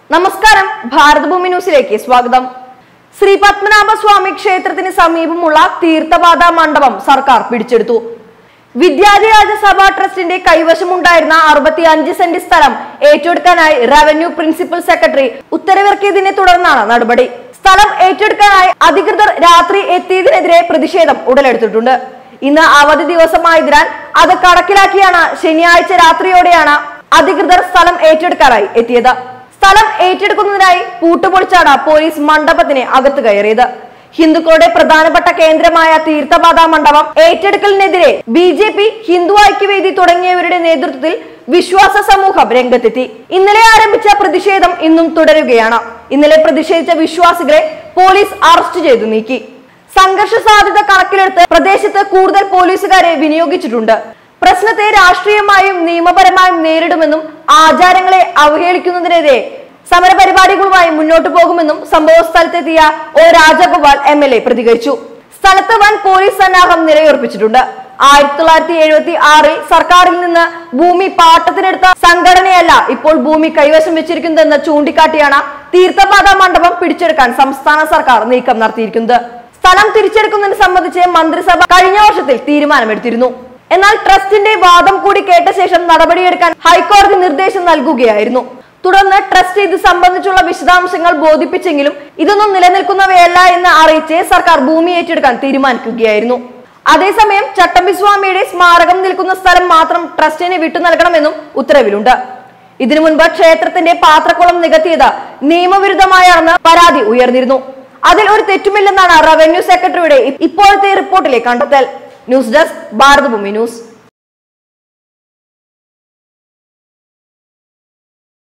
നമസ്കാരം ഭാരതഭൂമി ന്യൂസിലേക്ക് സ്വാഗതം ശ്രീ പത്മനാഭ സ്വാമി ക്ഷേത്രത്തിന് സമീപമുള്ള തീർത്ഥപാത മണ്ഡപം സർക്കാർ പിടിച്ചെടുത്തു വിദ്യാധിരാജ സഭാ ട്രസ്റ്റിന്റെ കൈവശമുണ്ടായിരുന്ന അറുപത്തി അഞ്ച് സെന്റ് സ്ഥലം ഏറ്റെടുക്കാനായി റവന്യൂ പ്രിൻസിപ്പൽ സെക്രട്ടറി ഉത്തരവിറക്കിയതിനെ തുടർന്നാണ് നടപടി സ്ഥലം ഏറ്റെടുക്കാനായി അധികൃതർ രാത്രി എത്തിയതിനെതിരെ പ്രതിഷേധം ഉടലെടുത്തിട്ടുണ്ട് ഇന്ന് അവധി ദിവസമായതിനാൽ അത് കണക്കിലാക്കിയാണ് ശനിയാഴ്ച രാത്രിയോടെയാണ് അധികൃതർ സ്ഥലം ഏറ്റെടുക്കാനായി എത്തിയത് സ്ഥലം ഏറ്റെടുക്കുന്നതിനായി പൂട്ടുപൊളിച്ചാണ് പോലീസ് മണ്ഡപത്തിന് അകത്ത് കയറിയത് ഹിന്ദുക്കളുടെ പ്രധാനപ്പെട്ട കേന്ദ്രമായ തീർത്ഥപാത മണ്ഡപം ഏറ്റെടുക്കലിനെതിരെ B J P Hindu Aikyavedi തുടങ്ങിയവരുടെ നേതൃത്വത്തിൽ വിശ്വാസ സമൂഹം രംഗത്തെത്തി ഇന്നലെ ആരംഭിച്ച പ്രതിഷേധം ഇന്നും തുടരുകയാണ് ഇന്നലെ പ്രതിഷേധിച്ച വിശ്വാസികളെ പോലീസ് അറസ്റ്റ് ചെയ്തു നീക്കി സംഘർഷ സാധ്യത കണക്കിലെടുത്ത് പ്രദേശത്ത് കൂടുതൽ പോലീസുകാരെ വിനിയോഗിച്ചിട്ടുണ്ട് പ്രശ്നത്തെ രാഷ്ട്രീയമായും നിയമപരമായും നേരിടുമെന്നും ആചാരങ്ങളെ അവഹേളിക്കുന്നതിനെതിരെ സമരപരിപാടികളുമായി മുന്നോട്ടു പോകുമെന്നും സംഭവ സ്ഥലത്തെത്തിയ O Rajagopal M L A പ്രതികരിച്ചു സ്ഥലത്ത് വൻ പോലീസ് സന്നാഹം നിലയുറപ്പിച്ചിട്ടുണ്ട് ആയിരത്തി തൊള്ളായിരത്തി എഴുപത്തി ആറിൽ സർക്കാരിൽ നിന്ന് ഭൂമി പാട്ടത്തിനെടുത്ത സംഘടനയല്ല ഇപ്പോൾ ഭൂമി കൈവശം വെച്ചിരിക്കുന്നതെന്ന് ചൂണ്ടിക്കാട്ടിയാണ് തീർത്ഥപാത മണ്ഡപം പിടിച്ചെടുക്കാൻ സംസ്ഥാന സർക്കാർ നീക്കം നടത്തിയിരിക്കുന്നത് സ്ഥലം തിരിച്ചെടുക്കുന്നതിന് സംബന്ധിച്ച് മന്ത്രിസഭ കഴിഞ്ഞ വർഷത്തിൽ തീരുമാനമെടുത്തിരുന്നു എന്നാൽ ട്രസ്റ്റിന്റെ വാദം കൂടി കേട്ട ശേഷം നടപടിയെടുക്കാൻ ഹൈക്കോടതി നിർദ്ദേശം നൽകുകയായിരുന്നു തുടർന്ന് ട്രസ്റ്റ് ഇത് സംബന്ധിച്ചുള്ള വിശദാംശങ്ങൾ ബോധിപ്പിച്ചെങ്കിലും ഇതൊന്നും നിലനിൽക്കുന്നവയല്ല എന്ന് അറിയിച്ച് സർക്കാർ ഭൂമി ഏറ്റെടുക്കാൻ തീരുമാനിക്കുകയായിരുന്നു അതേസമയം ചട്ടമ്പിസ്വാമിയുടെ സ്മാരകം നിൽക്കുന്ന സ്ഥലം മാത്രം ട്രസ്റ്റിന് വിട്ടു നൽകണമെന്നും ഉത്തരവിലുണ്ട് ഇതിനു മുൻപ് ക്ഷേത്രത്തിന്റെ പാത്രക്കുളം നികത്തിയത് നിയമവിരുദ്ധമായാണെന്ന് പരാതി ഉയർന്നിരുന്നു അതിൽ ഒരു തെറ്റുമില്ലെന്നാണ് റവന്യൂ സെക്രട്ടറിയുടെ ഇപ്പോഴത്തെ റിപ്പോർട്ടിലെ കണ്ടെത്തൽ ന്യൂസ് ഡെസ്ക് ഭാരതഭൂമി ന്യൂസ്